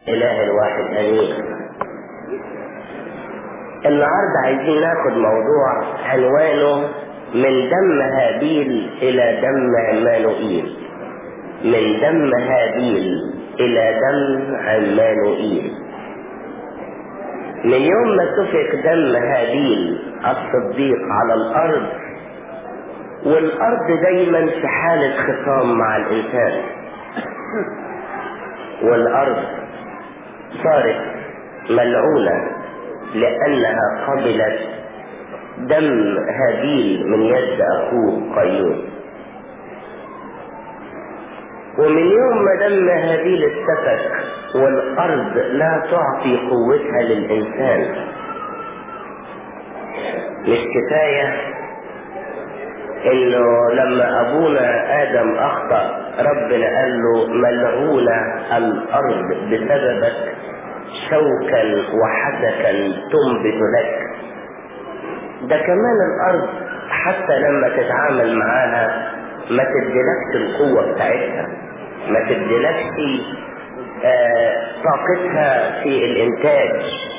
إله الواحد أمين النهاردة عايزين ناخد موضوع عنوانه من دم هابيل إلى دم عمانوئيل من دم هابيل إلى دم عمانوئيل من يوم ما سفك دم هابيل الصديق على الأرض والأرض دايما في حالة خصام مع الإنسان والأرض صارت ملعونة لأنها قبلت دم هابيل من يد أخوه قايون ومن يوم ما دم هابيل اتسفك والأرض لا تعطي قوتها للإنسان مش كفاية انه لما ابونا ادم اخطأ ربنا قال له ملعونة الارض بسببك شوكا وحسكا تنبت لك ده كمان الارض حتى لما تتعامل معاها ما تديلكش القوة بتاعتها ما تديلكش آه طاقتها في الانتاج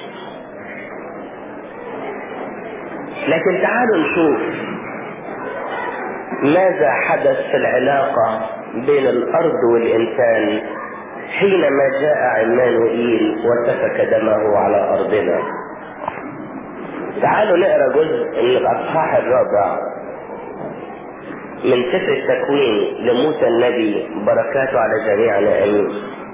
لكن تعالوا نشوف ماذا حدث في العلاقة بين الأرض والإنسان حينما جاء عمانوئيل وسفك دمه على أرضنا تعالوا نقرا جزء من الأصحاح الرابع من سفر التكوين لموسى النبي بركاته على جميعنا آمين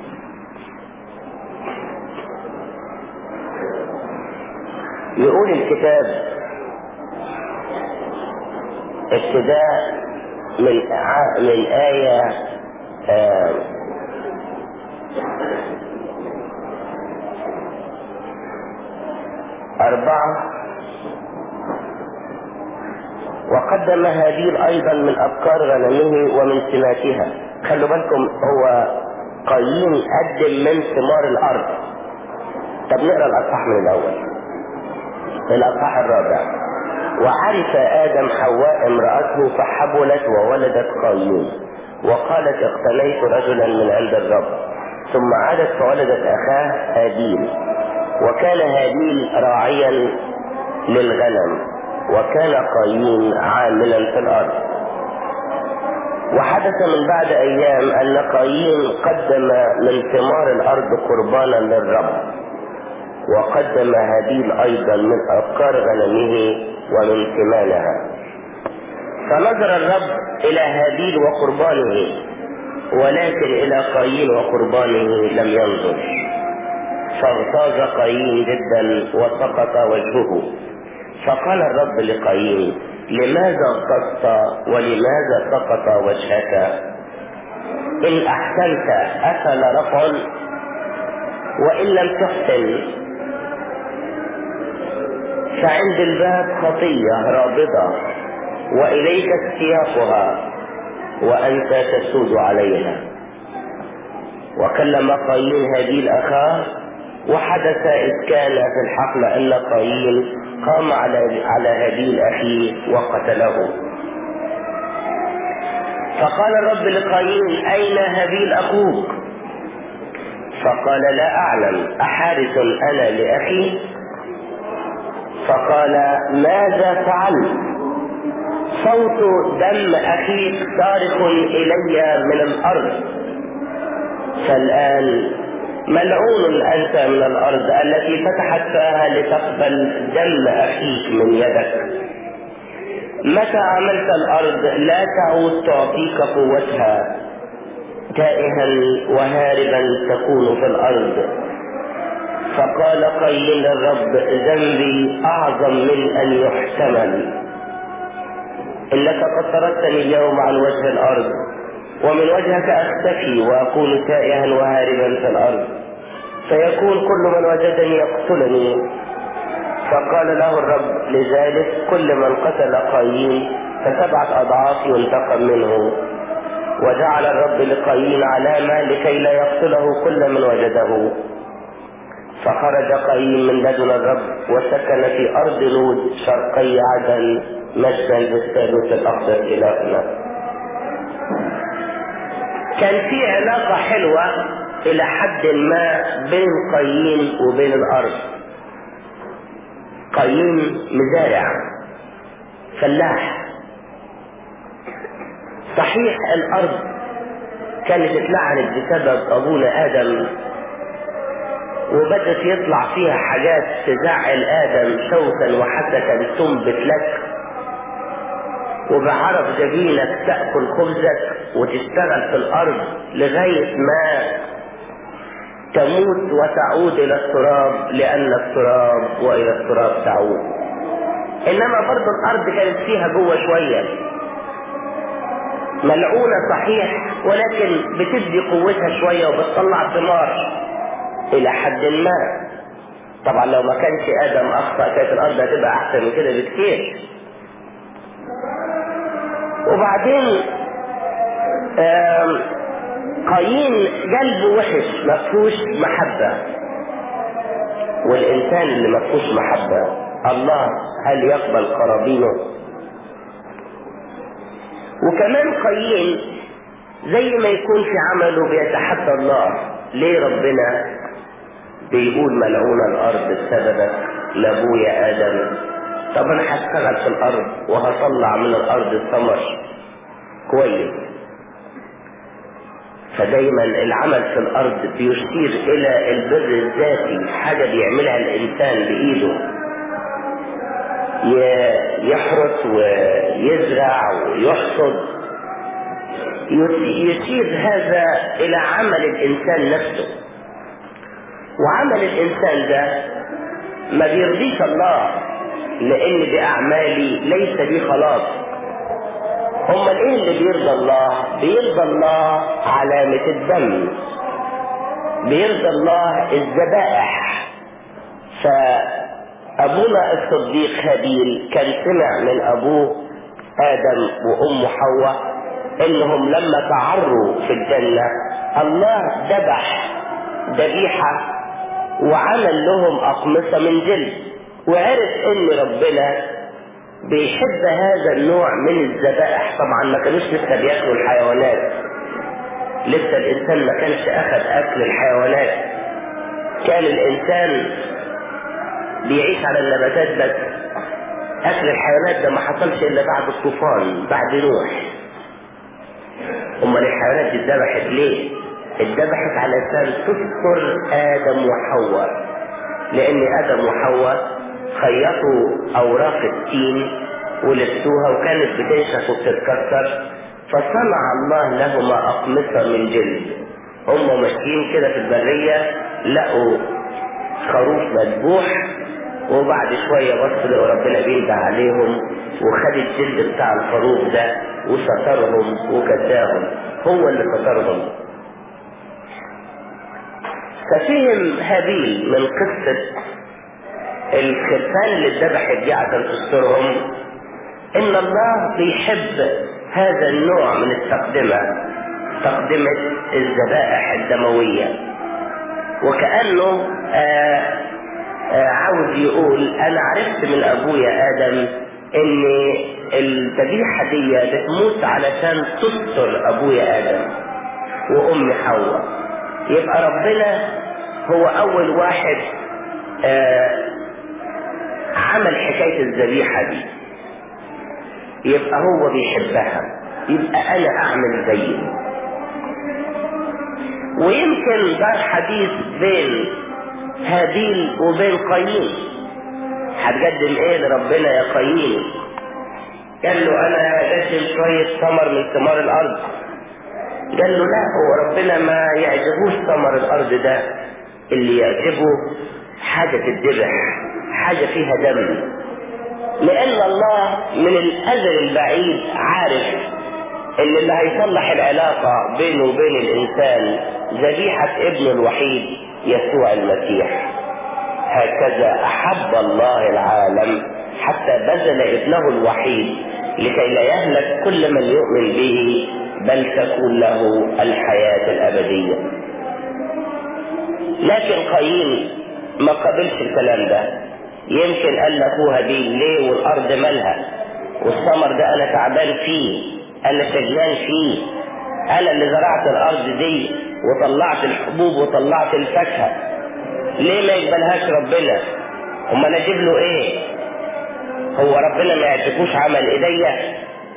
يقول الكتاب ابتداء من من آية آه أربعة وقدم هابيل أيضا من أبكار غنمه ومن سماتها خلوا بالكم هو قايين قدم من ثمار الأرض طب نقرأ الأصحاح من الأول الأصحاح الرابع وعرف آدم حواء امرأته فحبلت وولدت قايين وقالت اقتنيت رجلا من عند الرب ثم عادت فولدت أخاه هابيل وكان هابيل راعيا للغنم وكان قايين عاملا في الأرض وحدث من بعد أيام أن قايين قدم من ثمار الأرض قربانا للرب وقدم هابيل أيضا من أبكار غنمه ومن ثمانها فنظر الرب إلى هابيل وقربانه ولكن إلى قايين وقربانه لم ينظر فاغتاظ قايين جدا وسقط وجهه فقال الرب لقايين لماذا اغتظت ولماذا سقط وجهك إن أحسنت أفل رفع وإن لم تحسن فعند الباب خطية رابضة وإليك استياقها وأنت تسود عليها وكلم قايين هابيل أخاه وحدث إذ كان في الحقل أن قايين قام على على هابيل أخيه وقتله فقال الرب لقايين أين هابيل أخوك فقال لا أعلم أحارس أنا لأخي فقال ماذا فعلت صوت دم أخيك صارخ إلي من الأرض فالآن ملعون أنت من الأرض التي فتحت فاها لتقبل دم أخيك من يدك متى عملت الأرض لا تعود تعطيك قوتها تائها وهاربا تكون في الأرض فقال قيل الرب ذنبي أعظم من أن يحتمل إنك قد طردتني اليوم عن وجه الأرض ومن وجهك أختفي وأكون تائها وهاربا في الأرض فيكون كل من وجدني يقتلني فقال له الرب لذلك كل من قتل قايين فسبعة أضعاف ينتقم منه وجعل الرب لقايين علامة لكي لا يقتله كل من وجده فخرج قايين من لدن الرب وسكن في أرض لود شرقي عدن مجدا بالثالوث الأخضر إلهنا كان في علاقة حلوة الى حد ما بين قايين وبين الارض قايين مزارع فلاح صحيح الارض كانت اتلعنت بسبب ابونا ادم وبدت يطلع فيها حاجات تزعل ادم شوكا وحسكا تنبت لك وبعرف جبينك تأكل خبزك وتشتغل في الأرض لغاية ما تموت وتعود إلى التراب لأن التراب وإلى التراب تعود إنما برضه الأرض كانت فيها جوه شوية ملعونة صحيح ولكن بتدي قوتها شوية وبتطلع ثمار إلى حد ما طبعا لو ما كانش آدم أخطأ كانت الأرض هتبقى أحسن من كده بكتير وبعدين قايين قلبه وحش ما فيهوش محبة والإنسان اللي ما فيهوش محبة الله هل يقبل قرابينه وكمان قايين زي ما يكون في عمله بيتحدى الله ليه ربنا بيقول ملعونة الأرض بسببك لأبويا آدم طب أنا هشتغل في الأرض وهطلع من الأرض ثمر كويس فدايما العمل في الأرض بيشير إلى البر الذاتي حاجة بيعملها الإنسان بإيده يحرث ويزرع ويحصد يشير هذا إلى عمل الإنسان نفسه وعمل الإنسان ده ما بيرضيش الله لأن بأعمالي ليس لي خلاص امال ايه اللي بيرضى الله بيرضى الله علامة الدم بيرضى الله الذبائح فابونا الصديق هابيل كان سمع من ابوه ادم وامه حواء انهم لما تعروا في الجنة الله ذبح ذبيحة وعمل لهم اقمصة من جلد وعرف ان ربنا بيحب هذا النوع من الذبائح طبعا ما كانوش لسه بياكلوا الحيوانات لسه الانسان ما كانش اخذ اكل الحيوانات كان الانسان بيعيش على النباتات بس اكل الحيوانات ده ما حصلش الا بعد الطوفان بعد نوح امال الحيوانات دي اتذبحت ليه اتذبحت علشان تذكر ادم وحواء لان ادم وحواء خيطوا اوراق التين ولبسوها وكانت بتنشف وبتتكسر فصنع الله لهما اقمصه من جلد هم ماشيين كده في البريه لقوا خروف مذبوح وبعد شوية بصوا لقوا ربنا بينده عليهم وخد الجلد بتاع الخروف ده وسترهم وكساهم هو اللي سترهم ففهم هابيل من قصة الخرفان اللي اتذبحت دي عشان تسترهم ان الله بيحب هذا النوع من التقدمة تقدمة الذبائح الدموية وكأنه آآ آآ عاوز يقول انا عرفت من ابويا ادم ان الذبيحة دي بتموت علشان تستر ابويا ادم وامي حواء يبقى ربنا هو اول واحد عمل حكاية الذبيحة دي يبقى هو بيحبها يبقى انا اعمل زيه ويمكن ده حديث بين هابيل وبين قايين هتقدم ايه لربنا يا قايين قال له انا اقدم شوية ثمر من ثمار الارض قال له لا هو ربنا ما يعجبوش ثمر الارض ده اللي يعجبه حاجة تتذبح حاجة فيها دم لان الله من الازل البعيد عارف ان اللي هيصلح العلاقة بينه وبين الانسان ذبيحة ابنه الوحيد يسوع المسيح هكذا احب الله العالم حتى بذل ابنه الوحيد لكي لا يهلك كل من يؤمن به بل تكون له الحياة الابدية لكن قايين ما قبلش الكلام ده يمكن قال لاخوها دي ليه والارض مالها والثمر ده انا تعبان فيه انا شجعان فيه انا اللي زرعت الارض دي وطلعت الحبوب وطلعت الفاكهة ليه ما يقبلهاش ربنا اما انا اجيب له ايه هو ربنا ما يعجبوش عمل ايديا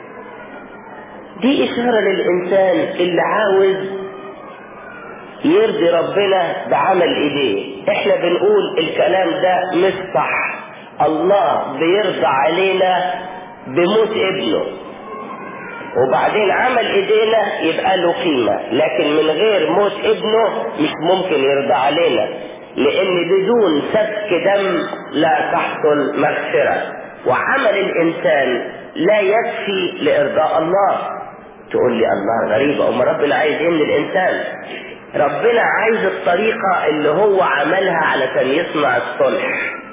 دي اشارة للانسان اللي عاوز يرضي ربنا بعمل ايديه احنا بنقول الكلام ده مش صح الله بيرضى علينا بموت ابنه وبعدين عمل ايدينا يبقى له قيمة لكن من غير موت ابنه مش ممكن يرضى علينا لان بدون سفك دم لا تحصل مغفرة وعمل الانسان لا يكفي لارضاء الله تقول لي الله غريبة أم ربنا عايز ايه من الانسان ربنا عايز الطريقة اللي هو عملها علشان يصنع الصلح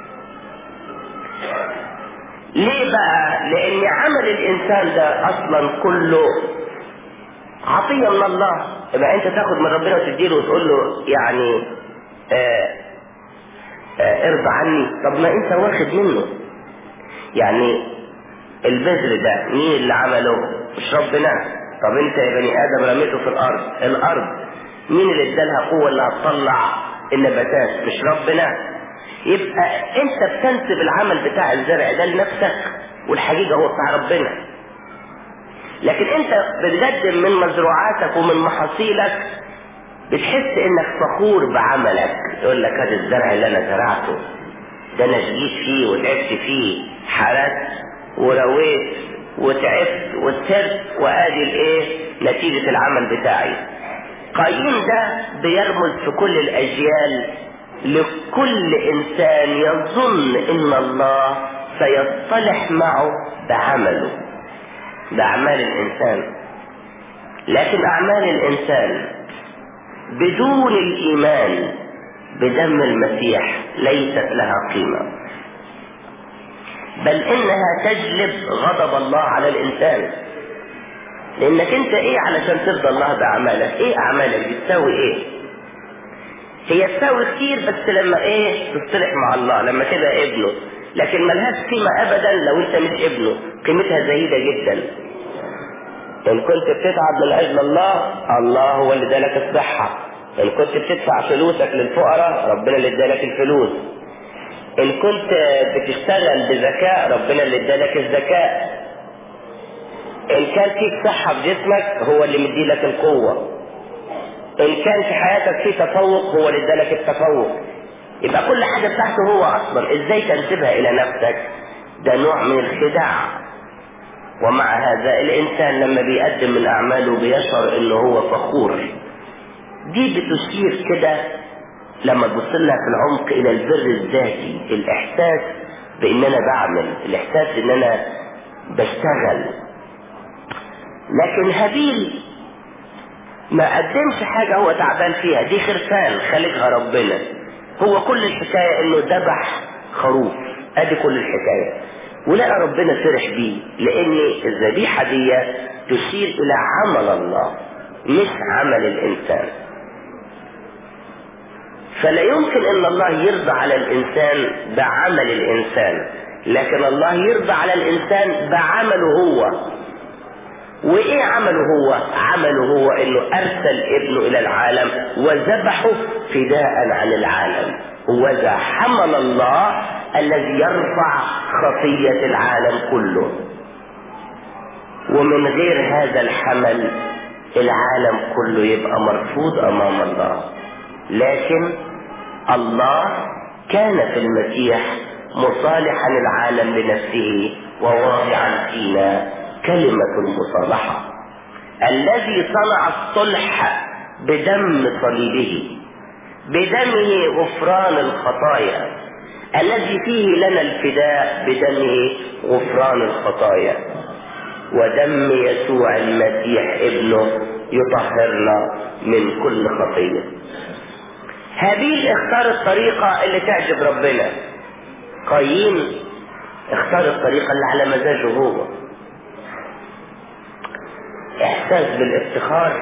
ليه بقى لان عمل الانسان ده اصلا كله عطية من الله يبقى انت تاخد من ربنا وتديله وتقول له يعني آآ آآ ارضى عني طب ما انت واخد منه يعني البذر ده مين اللي عمله مش ربنا طب انت يا بني ادم رميته في الارض الارض مين اللي ادالها قوه اللي هتطلع النباتات مش ربنا يبقى انت بتنسب العمل بتاع الزرع ده لنفسك والحقيقه هو بتاع ربنا لكن انت بتقدم من مزروعاتك ومن محاصيلك بتحس انك فخور بعملك يقول لك هذا الزرع اللي انا زرعته ده انا جيت فيه وتعبت فيه حرست ورويت وتعبت وسرت وادي الايه نتيجة العمل بتاعي قايين ده بيرمز في كل الاجيال لكل انسان يظن ان الله سيصطلح معه بعمله باعمال الانسان لكن اعمال الانسان بدون الايمان بدم المسيح ليست لها قيمه بل انها تجلب غضب الله على الانسان لانك انت ايه علشان ترضى الله باعمالك ايه اعمالك بتساوي ايه هي تساوي كتير بس لما ايه تصطلح مع الله لما تبقى ابنه لكن ملهاش قيمة ابدا لو انت مش ابنه قيمتها زهيدة جدا ان كنت بتتعب من اجل الله الله هو اللي ادالك الصحة ان كنت بتدفع فلوسك للفقراء ربنا اللي ادالك الفلوس ان كنت بتشتغل بذكاء ربنا اللي ادالك الذكاء ان كان فيك صحة في جسمك هو اللي مديلك القوة ان كان في حياتك في تفوق هو اللي ادالك التفوق يبقى كل حاجة بتاعته هو اصلا ازاي تنسبها الى نفسك ده نوع من الخداع ومع هذا الانسان لما بيقدم من اعماله بيشعر انه هو فخور دي بتشير كده لما تبص لها في العمق الى البر الذاتي الاحساس بان انا بعمل الاحساس ان انا بشتغل لكن هابيل ما قدمش حاجة هو تعبان فيها دي خرفان خالقها ربنا هو كل الحكاية انه ذبح خروف ادي كل الحكاية ولقى ربنا فرح بيه لان الذبيحة دي تشير الى عمل الله مش عمل الانسان فلا يمكن ان الله يرضى على الانسان بعمل الانسان لكن الله يرضى على الانسان بعمله هو وايه عمله هو عمله هو انه ارسل ابنه الى العالم وذبحه فداء عن العالم وذا حمل الله الذي يرفع خطية العالم كله ومن غير هذا الحمل العالم كله يبقى مرفوض امام الله لكن الله كان في المسيح مصالحا العالم لنفسه وواضعا فينا كلمة المصالحة الذي صنع الصلح بدم صليبه بدمه غفران الخطايا الذي فيه لنا الفداء بدمه غفران الخطايا ودم يسوع المسيح ابنه يطهرنا من كل خطيه هابيل اختار الطريقة اللي تعجب ربنا قايين اختار الطريقة اللي على مزاجه هو احساس بالافتخار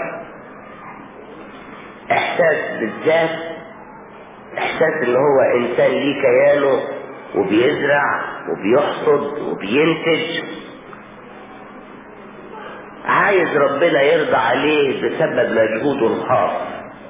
احساس بالذات احساس ان هو انسان ليه كيانه وبيزرع وبيحصد وبينتج عايز ربنا يرضى عليه بسبب مجهوده الخاص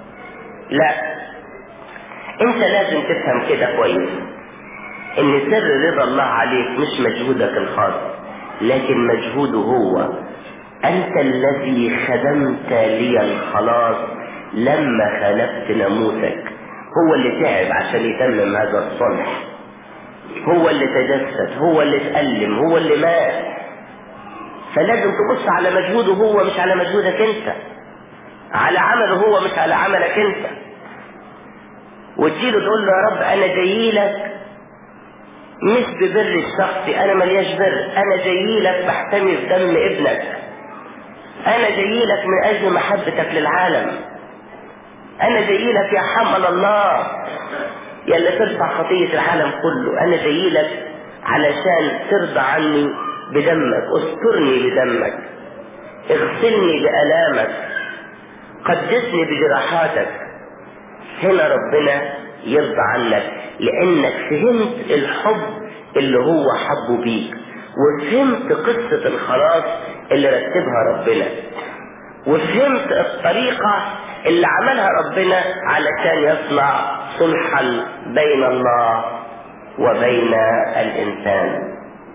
لا انت لازم تفهم كده كويس ان سر رضا الله عليك مش مجهودك الخاص لكن مجهوده هو انت الذي خدمت لي الخلاص لما خالفت ناموسك هو اللي تعب عشان يتمم هذا الصلح هو اللي تجسد هو اللي اتألم هو اللي مات فلازم تبص على مجهوده هو مش على مجهودك انت على عمله هو مش على عملك انت وتجيله تقول له يا رب انا جاي لك مش ببر الشخصي انا ملياش بر انا جاي لك بحتمي في دم ابنك انا جاي لك من اجل محبتك للعالم انا جاي لك يا حمل الله يا اللي ترفع خطية العالم كله انا جاي لك علشان ترضى عني بدمك استرني بدمك اغسلني بألامك قدسني بجراحاتك هنا ربنا يرضى عنك لانك فهمت الحب اللي هو حبه بيك وفهمت قصة الخلاص اللي رتبها ربنا وفهمت الطريقة اللي عملها ربنا علشان يصنع صلحا بين الله وبين الإنسان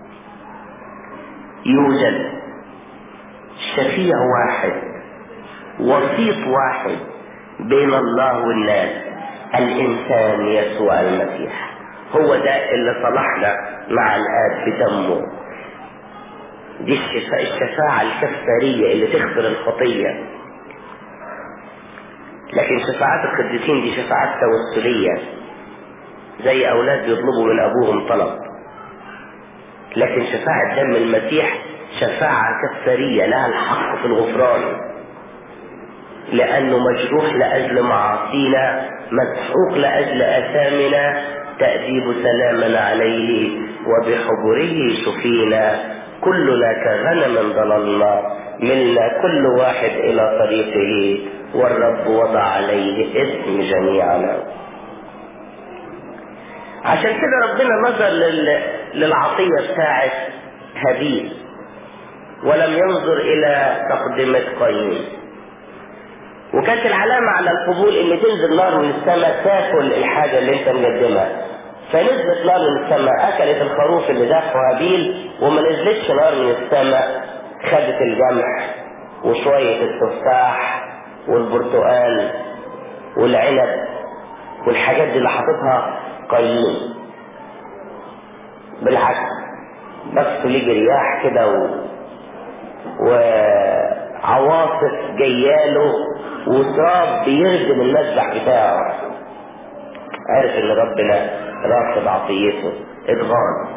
يوجد شفيع واحد وسيط واحد بين الله والناس الإنسان يسوع المسيح هو ده اللي صلحنا مع الآب بدمه دي الشفاعة, الشفاعة الكفارية اللي تغفر الخطية لكن شفاعات القديسين دي شفاعات توسلية زي أولاد بيطلبوا من أبوهم طلب لكن شفاعة دم المسيح شفاعة كفارية لها الحق في الغفران لأنه مجروح لأجل معاصينا مسحوق لأجل أثامنا تأديب سلامنا عليه وبحبره شفينا كلنا كغنم ضللنا ملنا كل واحد إلى طريقه والرب وضع عليه اسم جميعنا عشان كده ربنا نظر لل... للعطية بتاعت هابيل ولم ينظر إلى تقدمة قايين وكانت العلامة على القبول ان تنزل نار من السماء تاكل الحاجة اللي انت مقدمها فنزلت نار من السماء اكلت الخروف اللي ذبحه هابيل وما نزلتش نار من السماء خدت الجمح وشوية التفاح والبرتقال والعنب والحاجات دي اللي حاططها قايين بالعكس بس ليه رياح كده و... وعواصف جياله وتراب بيردم المذبح بتاعه عارف ان ربنا راقب عطيته اتغاظ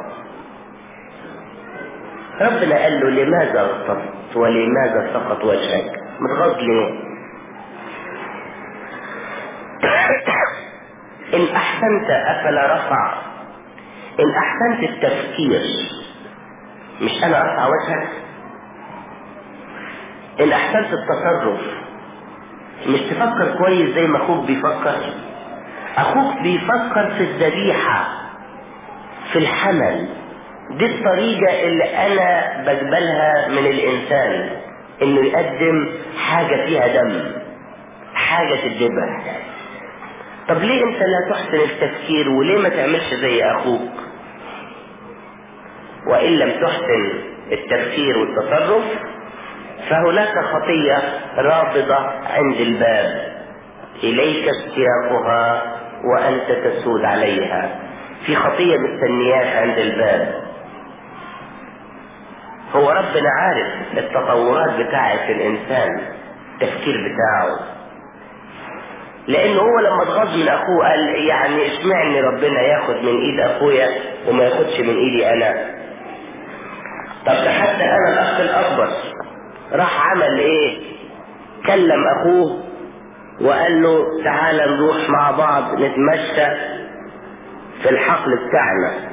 ربنا قال له لماذا اغتظت ولماذا سقط وجهك متغاظ ليه ان احسنت افلا رفع ان احسنت التفكير مش انا ارفع وجهك ان احسنت التصرف مش تفكر كويس زي ما اخوك بيفكر اخوك بيفكر في الذبيحة في الحمل دي الطريقة اللي انا بقبلها من الانسان انه يقدم حاجة فيها دم حاجة تتذبح طب ليه انت لا تحسن التفكير وليه ما تعملش زي اخوك وان لم تحسن التفكير والتصرف فهناك خطية رافضة عند الباب إليك استياقها وأنت تسود عليها في خطية مستنياك عند الباب هو ربنا عارف التطورات بتاعة الإنسان التفكير بتاعه لأنه هو لما اتغاظ من أخوه قال يعني اشمعني ربنا ياخد من إيد أخويا وما ياخدش من إيدي أنا طب ده حتى أنا الأخ الأكبر راح عمل ايه كلم اخوه وقال له تعال نروح مع بعض نتمشى في الحقل بتاعنا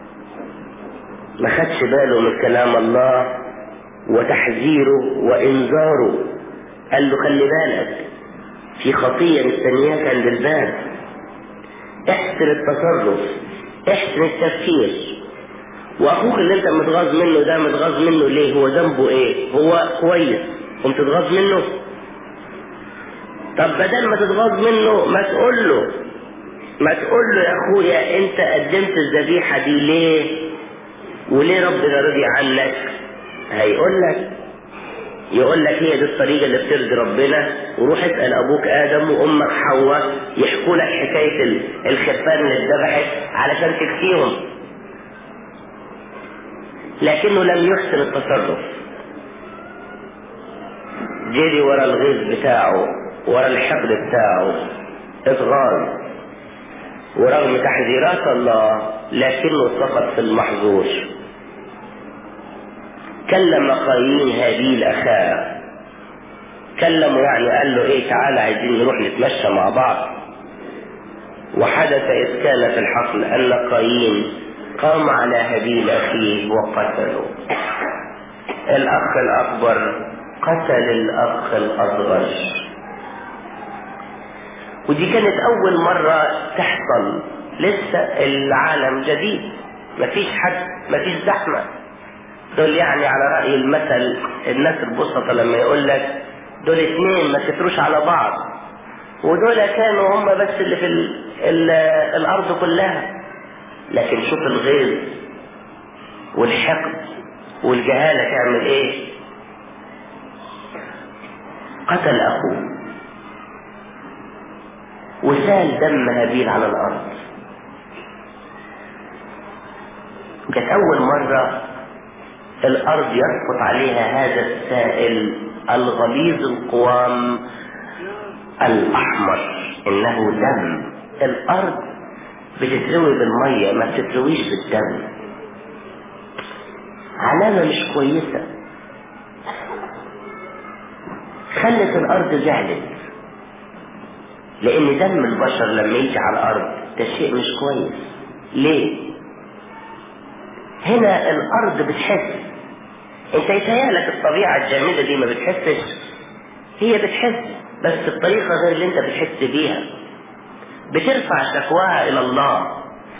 ما خدش باله من كلام الله وتحذيره وانذاره قال له خلي بالك في خطية مستنياك عند الباب احسن التصرف احسن التفكير واخوك اللي انت متغاظ منه ده متغاظ منه ليه هو ذنبه ايه هو كويس قمت تتغاظ منه طب بدل ما تتغاظ منه ما تقول له ما تقول له يا اخويا انت قدمت الذبيحه دي ليه وليه ربنا رضي عنك هيقول لك يقول لك هي دي الطريقة اللي بترضي ربنا وروح اسأل أبوك آدم وأمك حواء يحكوا لك حكاية الخرفان اللي اتذبحت علشان تكفيهم لكنه لم يحسن التصرف جري ورا الغيظ بتاعه ورا الحقد بتاعه اتغاظ ورغم تحذيرات الله لكنه سقط في المحظور كلم قايين هابيل اخاه كلمه يعني قال له ايه تعالى عايزين نروح نتمشى مع بعض وحدث اذ كان في الحقل ان قايين قام على هابيل اخيه وقتله الاخ الاكبر قتل الاخ الاصغر ودي كانت اول مرة تحصل لسه العالم جديد مفيش حد مفيش زحمة دول يعني على رأي المثل الناس البسطة لما يقول لك دول اتنين ما كتروش على بعض ودول كانوا هم بس اللي في ال ال الأرض كلها لكن شوف الغيظ والحقد والجهالة تعمل ايه قتل أخوه وسال دم هابيل على الأرض كانت أول مرة الأرض يسقط عليها هذا السائل الغليظ القوام الأحمر إنه دم الأرض بتتروي بالمية ما بتترويش بالدم علامة مش كويسة خلت الأرض زعلت لأن دم البشر لما يجي على الأرض ده شيء مش كويس ليه؟ هنا الأرض بتحس انت يتهيألك الطبيعة الجامدة دي ما بتحسش هي بتحس بس بطريقة غير اللي انت بتحس بيها بترفع شكواها الى الله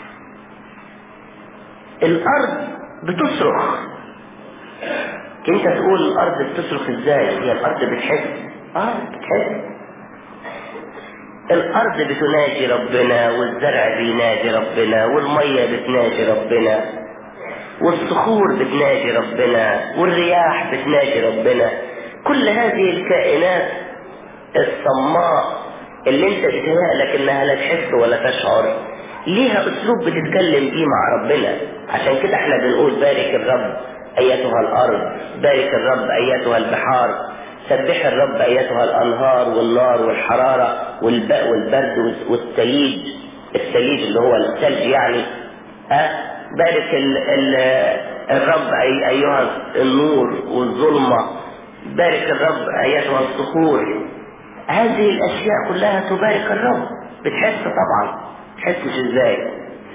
الارض بتصرخ انت تقول الارض بتصرخ ازاي هي الارض بتحس اه بتحس الارض بتناجي ربنا والزرع بيناجي ربنا والمية بتناجي ربنا والصخور بتناجي ربنا والرياح بتناجي ربنا كل هذه الكائنات الصماء اللي انت بتهيألك انها لا تحس ولا تشعر ليها اسلوب بتتكلم بيه مع ربنا عشان كده احنا بنقول بارك الرب ايتها الارض بارك الرب ايتها البحار سبح الرب ايتها الانهار والنار والحرارة والباء والبرد والثليج الثليج اللي هو الثلج يعني أه بارك ال ال الرب أي أيها النور والظلمة بارك الرب أيتها الصخور هذه الأشياء كلها تبارك الرب بتحس طبعا تحسش ازاي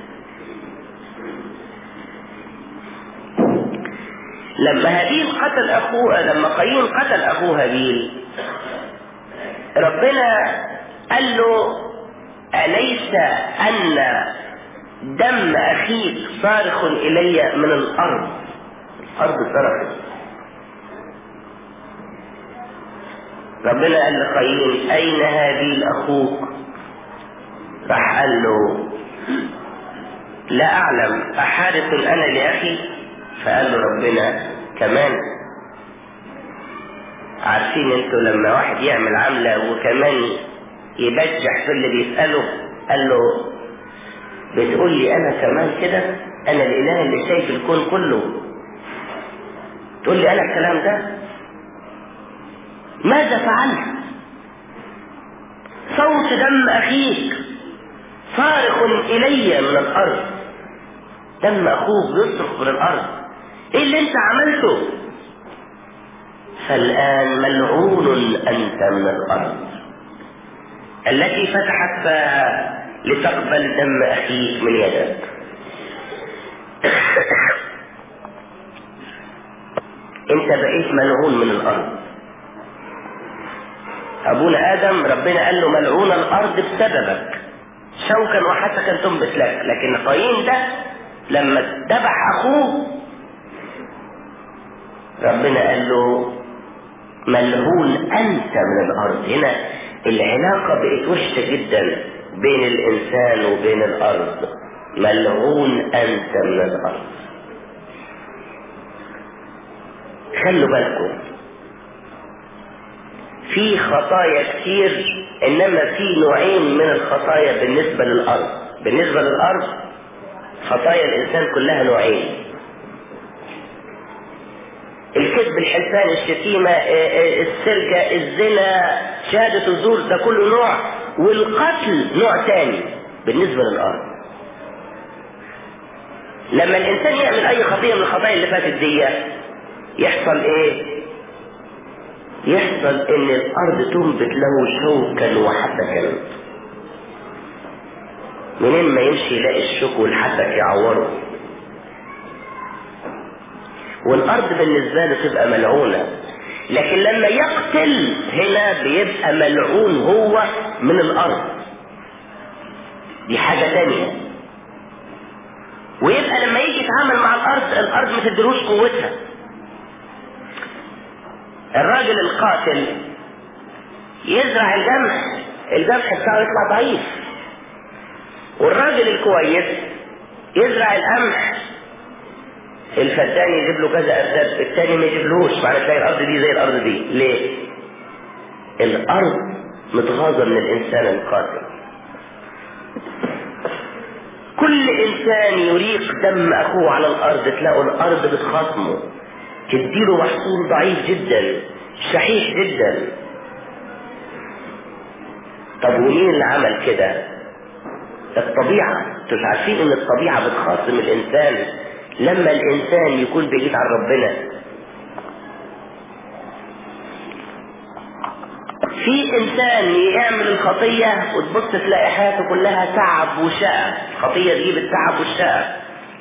لما هابيل قتل أخوه لما قايين قتل أخوه هابيل ربنا قال له أليس أن دم أخيك صارخ إلي من الأرض الأرض صرخت ربنا قال لقايين أين هابيل أخوك راح قال له لا أعلم أحارس أنا لأخي فقال له ربنا كمان عارفين انتوا لما واحد يعمل عملة وكمان يبجح في اللي بيسأله قال له بتقول لي انا كمان كده انا الاله اللي شايف الكون كله تقول لي انا الكلام ده ماذا فعلت صوت دم اخيك صارخ الي من الارض دم اخوك بيصرخ من الارض ايه اللي انت عملته فالان ملعون انت من الارض التي فتحت فاها لتقبل دم أخيك من يدك انت بقيت ملعون من الأرض أبونا آدم ربنا قال له ملعون الأرض بسببك شوكا وحسكا تنبت لك لكن قايين ده لما ذبح أخوه ربنا قال له ملعون أنت من الأرض هنا العلاقة بقت وحشة جدا بين الإنسان وبين الأرض ملعون أنت من الأرض خلوا بالكم في خطايا كتير إنما في نوعين من الخطايا بالنسبة للأرض بالنسبة للأرض خطايا الإنسان كلها نوعين الكذب الحلفان الشتيمة السرقة الزنا شهادة الزور ده كله نوع والقتل نوع تاني بالنسبة للأرض لما الإنسان يعمل أي خطية من الخطايا اللي فاتت دي يحصل إيه؟ يحصل إن الأرض تنبت له شوكا وحبكا منين ما يمشي يلاقي الشوك والحبك يعوره والارض بالنسبة له تبقى ملعونة لكن لما يقتل هنا بيبقى ملعون هو من الارض دي حاجة تانية ويبقى لما يجي يتعامل مع الارض الارض ما تدروش قوتها الراجل القاتل يزرع الجمح الجمح بتاعه يطلع ضعيف والراجل الكويس يزرع القمح الفدان يجيب له كذا أسد التاني ما يجيبلوش معنى تلاقي الأرض دي زي الأرض دي ليه؟ الأرض متغاظة من الإنسان القاتل كل إنسان يريق دم أخوه على الأرض تلاقوا الأرض بتخاصمه تديله محصول ضعيف جدا شحيح جدا طب ومين اللي عمل كده؟ الطبيعة انتوا مش عارفين ان الطبيعة بتخاصم الإنسان لما الانسان يكون بعيد عن ربنا في انسان يعمل الخطية وتبص تلاقي حياته كلها تعب وشقى الخطية تجيب التعب والشقى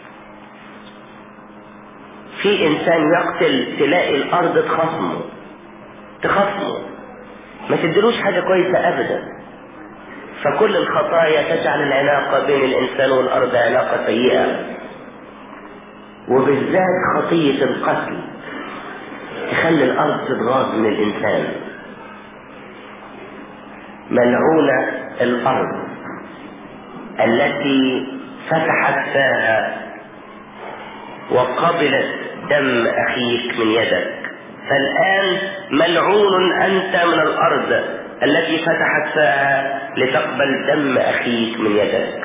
في انسان يقتل تلاقي الارض تخصمه تخصمه ما تدلوش حاجة كويسة ابدا فكل الخطايا تجعل العلاقة بين الانسان والارض علاقة سيئة وبالذات خطية القتل تخلي الأرض تتغاظ من الإنسان ملعونة الأرض التي فتحت فاها وقبلت دم أخيك من يدك فالآن ملعون أنت من الأرض التي فتحت فاها لتقبل دم أخيك من يدك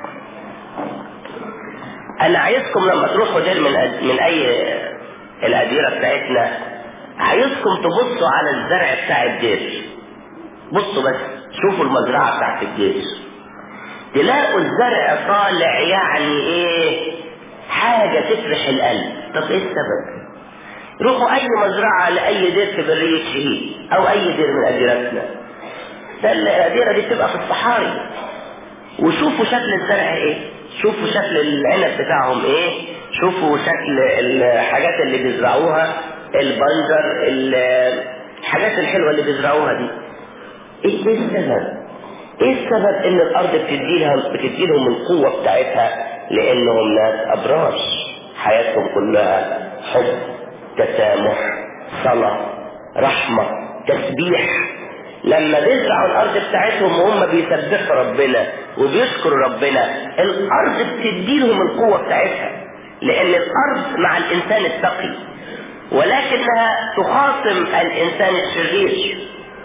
انا عايزكم لما تروحوا دير من أد... من اي الاديره بتاعتنا عايزكم تبصوا على الزرع بتاع الدير بصوا بس شوفوا المزرعه بتاعت الدير تلاقوا الزرع طالع يعني ايه حاجه تفرح القلب طب ايه السبب روحوا اي مزرعه لاي دير في بريه شهيد او اي دير من اديرتنا ده الاديره دي بتبقى في الصحاري وشوفوا شكل الزرع ايه شوفوا شكل العنب بتاعهم ايه شوفوا شكل الحاجات اللي بيزرعوها البنجر الحاجات الحلوة اللي بيزرعوها دي ايه ايه السبب ايه السبب ان الارض بتديلها بتديلهم القوة بتاعتها لانهم ناس ابراج حياتهم كلها حب تسامح صلاة رحمة تسبيح لما بيزرعوا الارض بتاعتهم وهم بيسبحوا ربنا وبيشكروا ربنا الارض بتديلهم القوه بتاعتها لان الارض مع الانسان التقي ولكنها تخاصم الانسان الشرير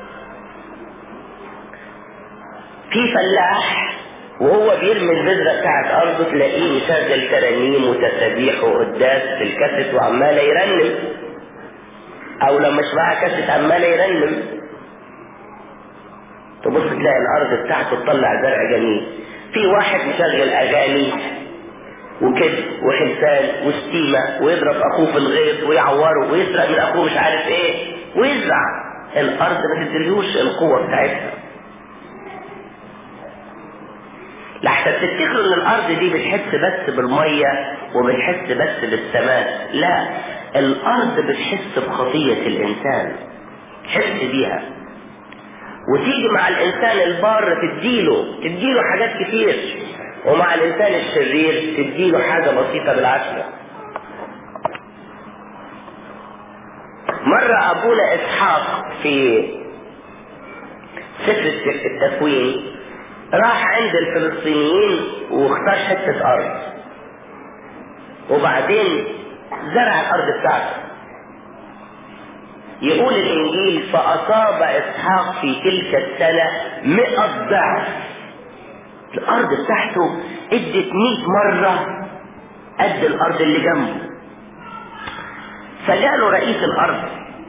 في فلاح وهو بيرمي البذره بتاعت ارضه تلاقيه مشغل ترانيم وتسابيح وقداس في الكاسيت وعمال يرنم او لما مش معاه كاسيت عمال يرنم تبص تلاقي الارض بتاعته تطلع زرع جميل في واحد مشغل اغاني وكذب وحلفان وشتيمة ويضرب اخوه في الغيط ويعوره ويسرق من اخوه مش عارف ايه ويزرع الارض ما تدريوش القوة بتاعتها لحتى تفتكروا ان الارض دي بتحس بس بالمية وبتحس بس بالسماء لا الارض بتحس بخطية الانسان تحس بيها وتيجي مع الانسان البار تديله تديله حاجات كتير ومع الانسان الشرير تديله حاجة بسيطة بالعشرة مرة ابونا اسحاق في سفر التكوين راح عند الفلسطينيين واختار حتة أرض وبعدين زرع الأرض بتاعته يقول الإنجيل فأصاب إسحاق في تلك السنة مئة ضعف الأرض بتاعته ادت مئة مرة قد الأرض اللي جنبه فجاله رئيس الأرض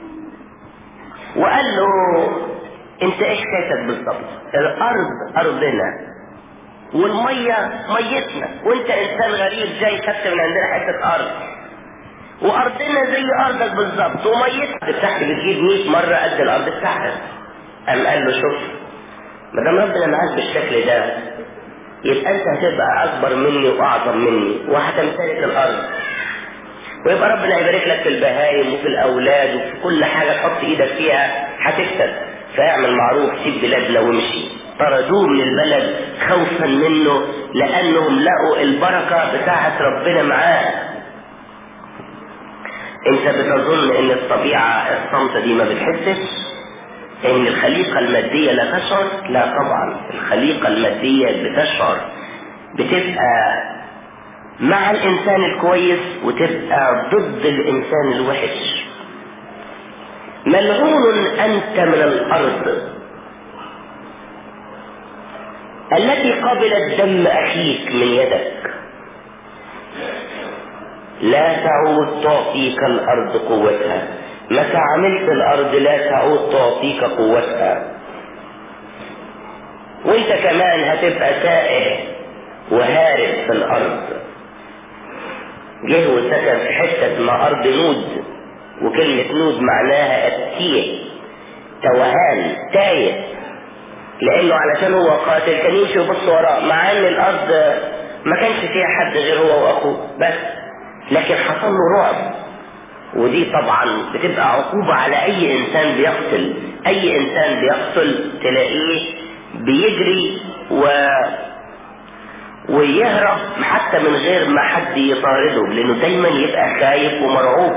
وقال له انت ايش حكايتك بالظبط الارض ارضنا والميه ميتنا وانت انسان غريب جاي خدت من عندنا حته ارض وارضنا زي ارضك بالظبط وميتنا بتاعتي بتجيب 100 مره قد الارض بتاعتك قام قال له شوف ما دام ربنا معاك بالشكل ده يبقى انت هتبقى اكبر مني واعظم مني وهتمتلك الارض ويبقى ربنا يبارك لك في البهايم وفي الاولاد وفي كل حاجه تحط ايدك فيها هتكسب فاعمل معروف سيب بلادنا وامشي طردوه من البلد خوفا منه لانهم لقوا البركه بتاعه ربنا معاه انت بتظن ان الطبيعه الصامته دي ما بتحسش ان الخليقه الماديه لا تشعر لا طبعا الخليقه الماديه بتشعر بتبقى مع الانسان الكويس وتبقى ضد الانسان الوحش ملعون انت من الارض التي قبلت دم اخيك من يدك لا تعود تعطيك الارض قوتها متى عملت الارض لا تعود تعطيك قوتها وانت كمان هتبقى تائه وهارب في الارض جه وسكن في حته اسمها ارض نود وكلمة نود معناها التيه توهان تايه لانه علشان هو قاتل كان يمشي ويبص وراه مع ان الارض ما كانش فيها حد غير هو واخوه بس لكن حصل له رعب ودي طبعا بتبقى عقوبة على اي انسان بيقتل اي انسان بيقتل تلاقيه بيجري و ويهرب حتى من غير ما حد يطارده لانه دايما يبقى خايف ومرعوب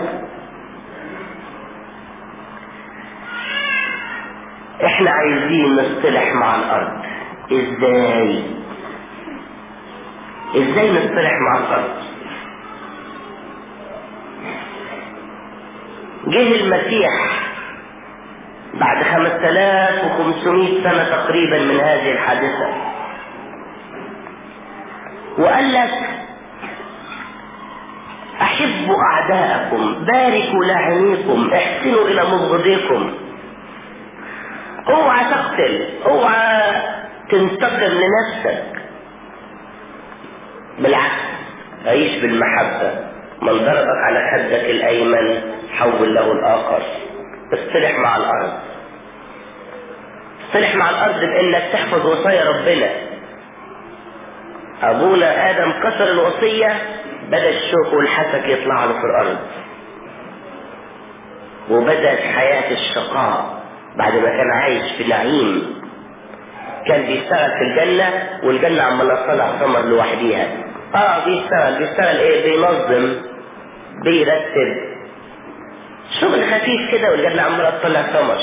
احنا عايزين نصطلح مع الارض ازاي ازاي نصطلح مع الارض جه المسيح بعد 5500 سنة تقريبا من هذه الحادثة وقال لك احبوا اعداءكم باركوا لاعنيكم احسنوا الى مبغضيكم اوعى تقتل اوعى تنتقم لنفسك بالعكس عيش بالمحبة من ضربك على خدك الايمن حول له الاخر اصطلح مع الارض اصطلح مع الارض بانك تحفظ وصايا ربنا ابونا ادم كسر الوصية بدا الشوك والحسك يطلع له في الارض وبدأت حياة الشقاء بعد ما كان عايش في نعيم كان بيشتغل في الجنة والجنة عمالة تطلع ثمر لوحديها اه بيشتغل بيشتغل ايه بينظم بيرتب شغل خفيف كده والجنة عمالة تطلع ثمر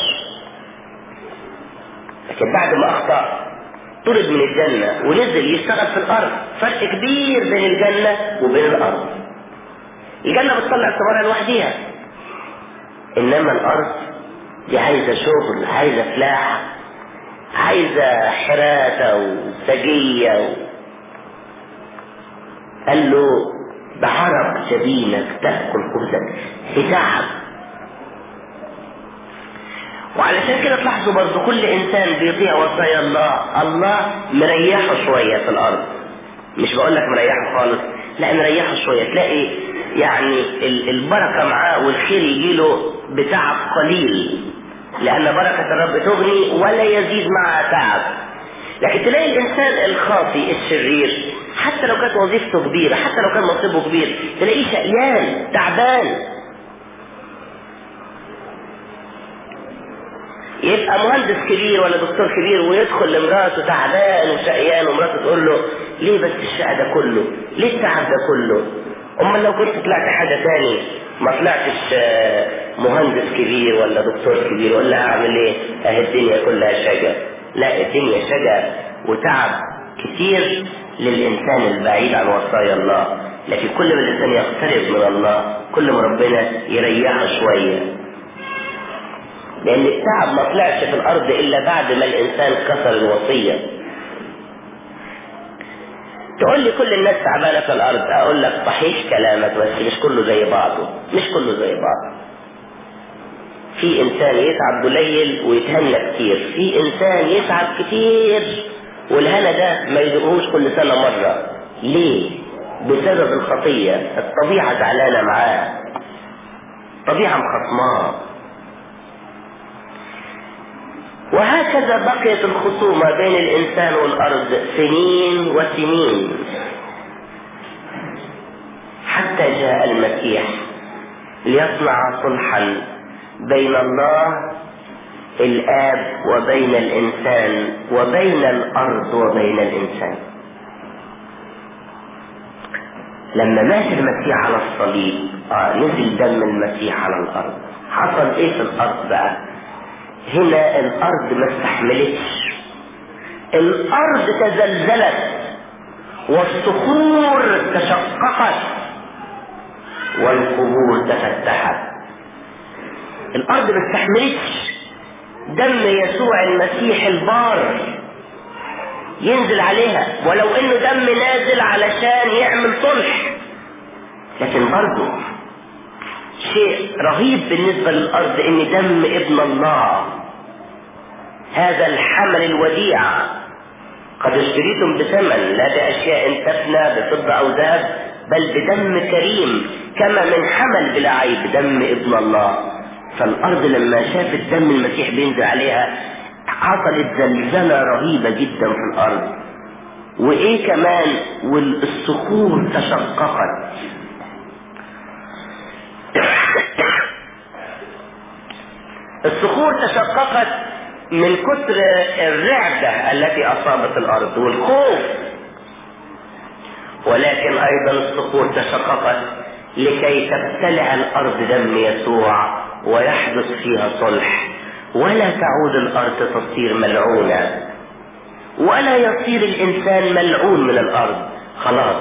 لكن بعد ما اخطأ طرد من الجنة ونزل يشتغل في الارض فرق كبير بين الجنة وبين الارض الجنة بتطلع ثمرها لوحديها انما الارض دي عايزة شغل عايزة فلاحة عايزة حراسة وسجية و... قال له بعرق جبينك تأكل خبزك بتعب وعلشان كده تلاحظوا برضه كل انسان بيطيع وصايا الله الله مريحه شوية في الارض مش بقول لك مريحه خالص لا مريحه شوية تلاقي يعني البركة معاه والخير يجيله بتعب قليل لأن بركة الرب تغني ولا يزيد معها تعب لكن تلاقي الإنسان الخاطي الشرير حتى لو كانت وظيفته كبيرة حتى لو كان منصبه كبير تلاقيه شقيان تعبان يبقى مهندس كبير ولا دكتور كبير ويدخل لمراته تعبان وشقيان ومراته تقول له ليه بس الشقى ده كله؟ ليه التعب ده كله؟ امال لو كنت طلعت حاجه تاني ما طلعتش مهندس كبير ولا دكتور كبير ولا اعمل ايه؟ اهي الدنيا كلها شجر لا الدنيا شجع وتعب كتير للإنسان البعيد عن وصايا الله لكن كل ما الإنسان يقترب من الله كل ما ربنا يريحه شوية لأن التعب ما طلعش في الأرض إلا بعد ما الإنسان كسر الوصية تقول لي كل الناس تعبانة في الأرض أقول لك صحيح كلامك بس مش كله زي بعضه مش كله زي بعضه في إنسان يتعب قليل ويتهنى كتير في إنسان يتعب كتير والهنا ده ما يدقوش كل سنة مرة ليه؟ بسبب الخطية الطبيعة زعلانة معاه طبيعة مخصماه وهكذا بقيت الخصومة بين الإنسان والأرض سنين وسنين حتى جاء المسيح ليصنع صلحا بين الله الآب وبين الإنسان وبين الأرض وبين الإنسان لما مات المسيح على الصليب آه نزل دم المسيح على الأرض حصل إيه في الأرض بقى هنا الأرض ما استحملتش الأرض تزلزلت والصخور تشققت والقبور تفتحت الأرض ما استحملتش دم يسوع المسيح البار ينزل عليها ولو انه دم نازل علشان يعمل صلح لكن برضه شيء رهيب بالنسبة للأرض ان دم ابن الله هذا الحمل الوديع قد اشتريتم بثمن لا بأشياء تفنى بفضة أو ذهب بل بدم كريم كما من حمل بلا عيب دم ابن الله فالأرض لما شافت دم المسيح بينزل عليها حصلت زلزلة رهيبة جدا في الأرض وإيه كمان والصخور تشققت الصخور تشققت من كثر الرعدة التي أصابت الأرض والخوف ولكن أيضا الصخور تشققت لكي تبتلع الأرض دم يسوع ويحدث فيها صلح ولا تعود الأرض تصير ملعونة ولا يصير الإنسان ملعون من الأرض خلاص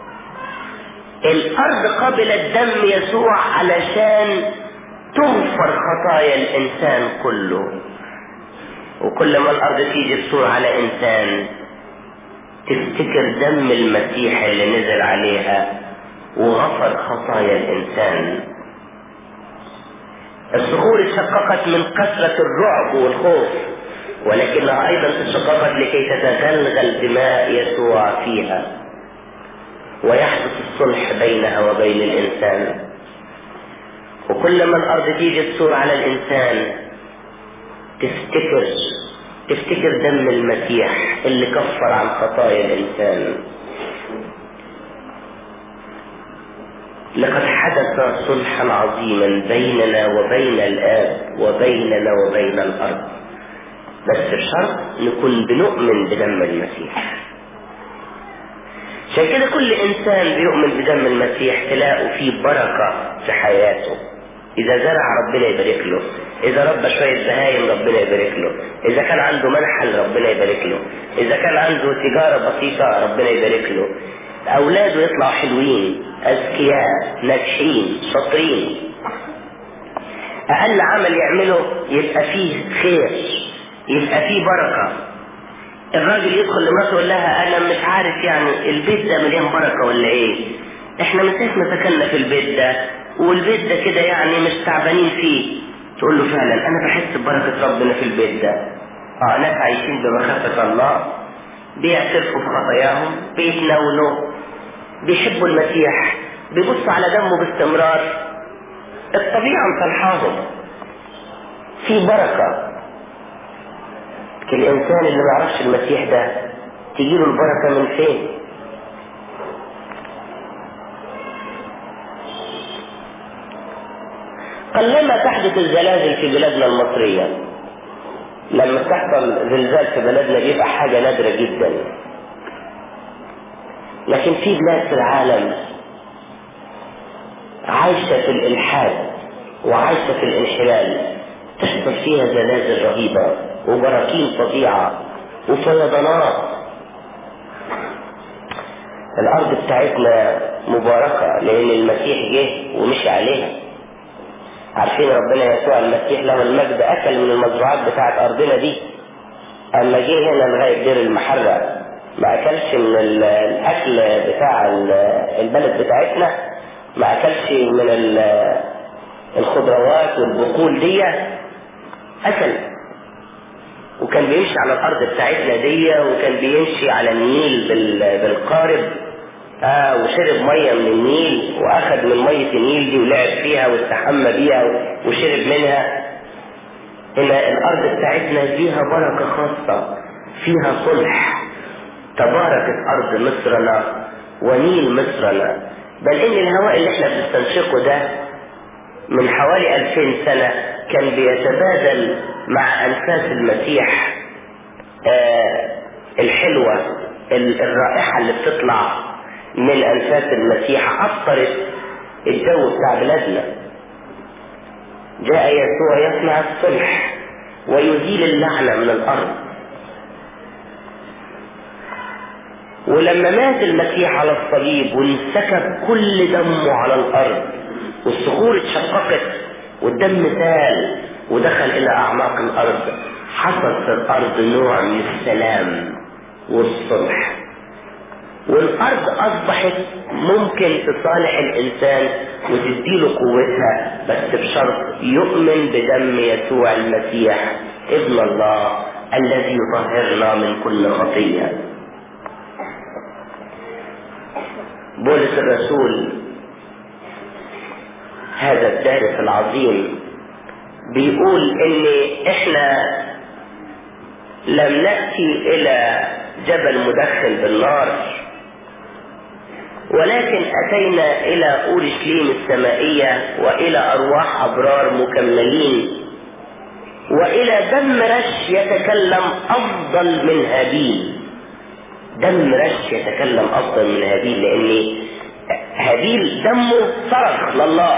الأرض قبلت دم يسوع علشان تغفر خطايا الإنسان كله وكل ما الأرض تيجي تصور على إنسان تفتكر دم المسيح اللي نزل عليها وغفر خطايا الإنسان الصخور اتشققت من كثرة الرعب والخوف ولكنها أيضا تشققت لكي تتغلغل دماء يسوع فيها ويحدث الصلح بينها وبين الإنسان وكل ما الأرض تيجي تصور على الإنسان تفتكر تفتكر دم المسيح اللي كفر عن خطايا الإنسان لقد حدث صلحا عظيما بيننا وبين الآب وبيننا وبين الأرض بس بشرط نكون بنؤمن بدم المسيح عشان كده كل إنسان بيؤمن بدم المسيح تلاقوا فيه بركة في حياته إذا زرع ربنا يبارك له إذا ربى شوية بهايم ربنا يبارك له إذا كان عنده منحل ربنا يبارك له إذا كان عنده تجارة بسيطة ربنا يبارك له أولاده يطلعوا حلوين أذكياء ناجحين شاطرين أقل عمل يعمله يبقى فيه خير يبقى فيه بركة الراجل يدخل لمراته يقول لها أنا مش عارف يعني البيت ده مليان بركة ولا إيه إحنا من ساعة ما سكننا في البيت ده والبيت ده كده يعني مش تعبانين فيه تقول له فعلا أنا بحس ببركة ربنا في البيت ده اه ناس عايشين بمخافة الله بيعترفوا بخطاياهم بيتناولوا بيحبوا المسيح بيبصوا على دمه باستمرار الطبيعة مصلحاهم في بركة الإنسان اللي ما يعرفش المسيح ده تجيله البركة من فين قلما تحدث الزلازل في بلادنا المصرية لما تحصل زلزال في بلدنا بيبقى حاجة نادرة جدا لكن في بلاد في العالم عايشة في الإلحاد وعايشة في الانحلال تحصل فيها زلازل رهيبة وبراكين فظيعة وفيضانات الارض بتاعتنا مباركة لان المسيح جه ومشي عليها عارفين ربنا يسوع المسيح له المجد اكل من المزروعات بتاعت ارضنا دي اما جه هنا لغاية دير المحرة ما اكلش من الاكل بتاع البلد بتاعتنا ما اكلش من الخضروات والبقول دي اكل وكان بيمشي على الارض بتاعتنا دي وكان بيمشي على النيل بالقارب آه وشرب ميه من النيل واخد من ميه النيل دي ولعب فيها واستحمى بيها وشرب منها هنا الارض بتاعتنا فيها بركه خاصه فيها صلح تباركت ارض مصرنا ونيل مصرنا بل ان الهواء اللي احنا بنستنشقه ده من حوالي 2000 سنه كان بيتبادل مع انفاس المسيح آه الحلوه الرائحه اللي بتطلع من انفاس المسيح اثرت الجو بتاع بلادنا جاء يسوع يصنع الصلح ويزيل اللعنه من الارض ولما مات المسيح على الصليب وانسكب كل دمه على الارض والصخور اتشققت والدم سال ودخل الى اعماق الارض حصل في الارض نوع من السلام والصلح والارض اصبحت ممكن تصالح الانسان وتديله قوتها بس بشرط يؤمن بدم يسوع المسيح ابن الله الذي يطهرنا من كل خطيه بولس الرسول هذا الدارس العظيم بيقول ان احنا لم نأتي الى جبل مدخن بالنار ولكن اتينا الى اورشليم السمائية والى ارواح ابرار مكملين والى دم رش يتكلم افضل من هابيل دم رش يتكلم افضل من هابيل لان هابيل دمه صرخ لله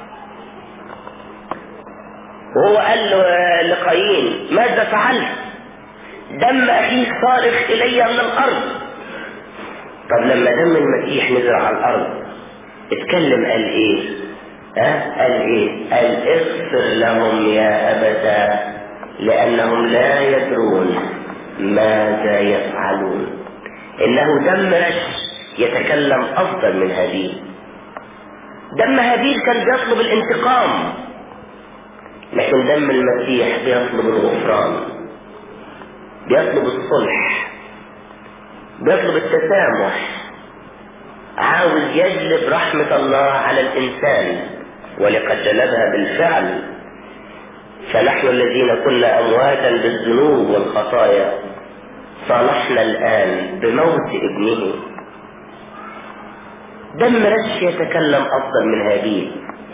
وهو قال له لقايين ماذا فعلت دم اخيك صارخ الي من الارض طب لما دم المسيح نزل على الارض اتكلم قال ايه ها قال ايه قال اغفر لهم يا ابدا لانهم لا يدرون ماذا يفعلون انه دم رش يتكلم افضل من هابيل دم هابيل كان بيطلب الانتقام لكن دم المسيح بيطلب الغفران بيطلب الصلح بيطلب التسامح عاوز يجلب رحمة الله على الإنسان ولقد جلبها بالفعل فنحن الذين كنا أمواتا بالذنوب والخطايا صالحنا الآن بموت ابنه دم رش يتكلم أفضل من هابيل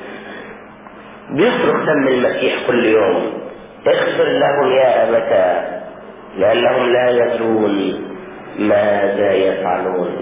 بيصرخ دم المسيح كل يوم اغفر لهم يا أبتا لأنهم لا يدرون ماذا يفعلون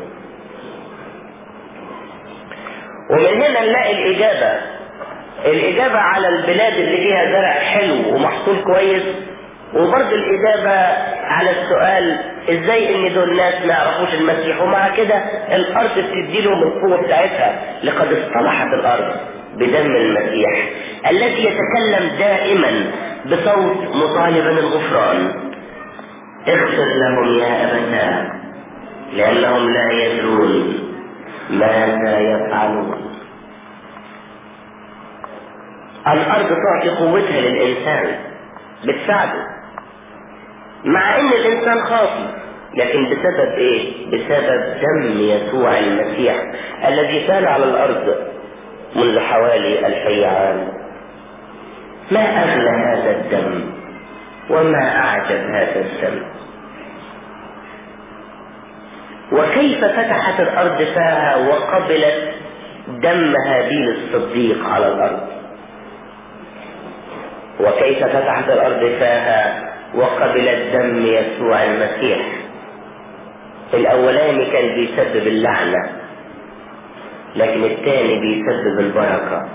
ومن هنا نلاقي الإجابة الإجابة على البلاد اللي فيها زرع حلو ومحصول كويس وبرضه الإجابة على السؤال إزاي إن دول ناس ما يعرفوش المسيح ومع كده الأرض بتدي لهم القوة بتاعتها لقد اصطلحت الأرض بدم المسيح الذي يتكلم دائما بصوت مطالبا الغفران اغفر لهم يا أبتا لأنهم لا يدرون ماذا يفعلون الأرض تعطي قوتها للإنسان بتساعده مع ان الانسان خاطي لكن بسبب ايه بسبب دم يسوع المسيح الذي سال على الارض منذ حوالي الفي عام ما اغلى هذا الدم وما اعجب هذا الدم وكيف فتحت الارض فاها وقبلت دم هابيل الصديق على الارض وكيف فتحت الارض فاها وقبلت دم يسوع المسيح الاولاني كان بيسبب اللعنة لكن الثاني بيسبب البركة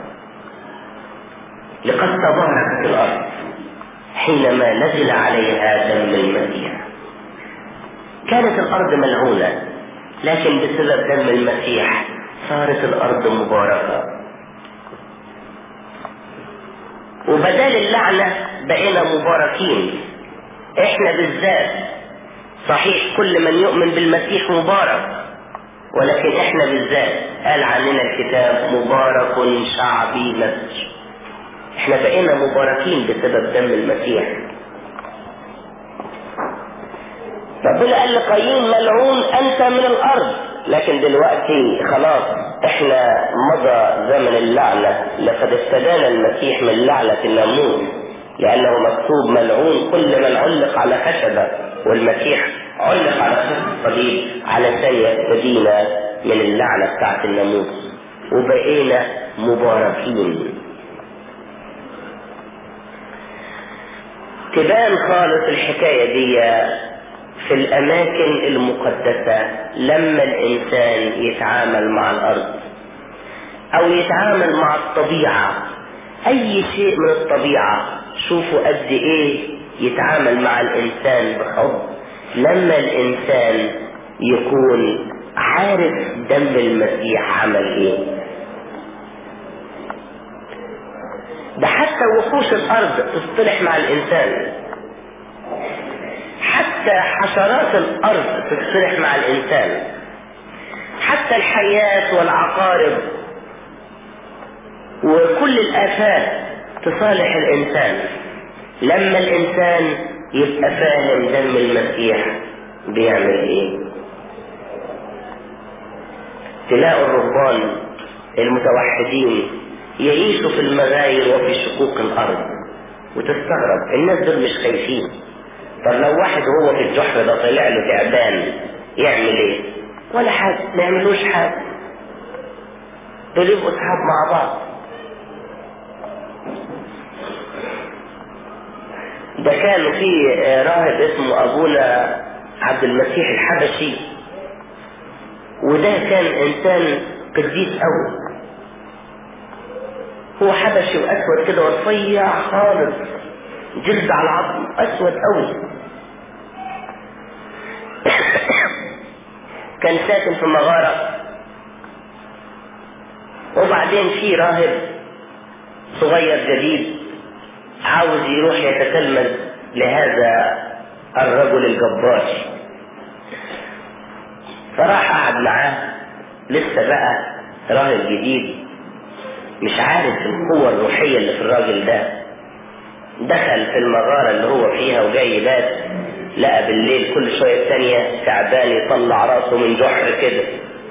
لقد تباركت الارض حينما نزل عليها دم المسيح كانت الأرض ملعونة لكن بسبب دم المسيح صارت الأرض مباركة وبدال اللعنة بقينا مباركين احنا بالذات صحيح كل من يؤمن بالمسيح مبارك ولكن احنا بالذات قال عننا الكتاب مبارك شعبي مصر احنا بقينا مباركين بسبب دم المسيح ربنا قال لقايين ملعون انت من الارض لكن دلوقتي خلاص احنا مضى زمن اللعنة لقد استدان المسيح من لعنة الناموس لانه مكتوب ملعون كل من علق على خشبة والمسيح علق على خشبة الصليب علشان يستدينا من اللعنة بتاعت الناموس وبقينا مباركين تبان خالص الحكاية دي في الأماكن المقدسة لما الإنسان يتعامل مع الأرض أو يتعامل مع الطبيعة أي شيء من الطبيعة شوفوا قد إيه يتعامل مع الإنسان بحب لما الإنسان يكون عارف دم المسيح عمل إيه ده حتى وحوش الأرض تصطلح مع الإنسان حتى حشرات الأرض تصطلح مع الإنسان حتى الحياة والعقارب وكل الآفات تصالح الإنسان لما الإنسان يبقى فاهم دم المسيح بيعمل إيه تلاقوا الرهبان المتوحدين يعيشوا في المغاير وفي شقوق الأرض وتستغرب الناس دول مش خايفين طب لو واحد هو في الجحر ده طلع له تعبان يعمل ايه ولا حاجة ما يعملوش حاجة دول يبقوا اصحاب مع بعض ده كان في راهب اسمه ابونا عبد المسيح الحبشي وده كان انسان قديس قوي هو حبشي واسود كده ورفيع خالص جلد على عظم اسود قوي كان ساكن في مغارة وبعدين في راهب صغير جديد عاوز يروح يتتلمذ لهذا الرجل الجبار فراح قعد معاه لسه بقى راهب جديد مش عارف القوة الروحية اللي في الراجل ده دخل في المغارة اللي هو فيها وجاي يبات لقى بالليل كل شوية تانية تعبان يطلع راسه من جحر كده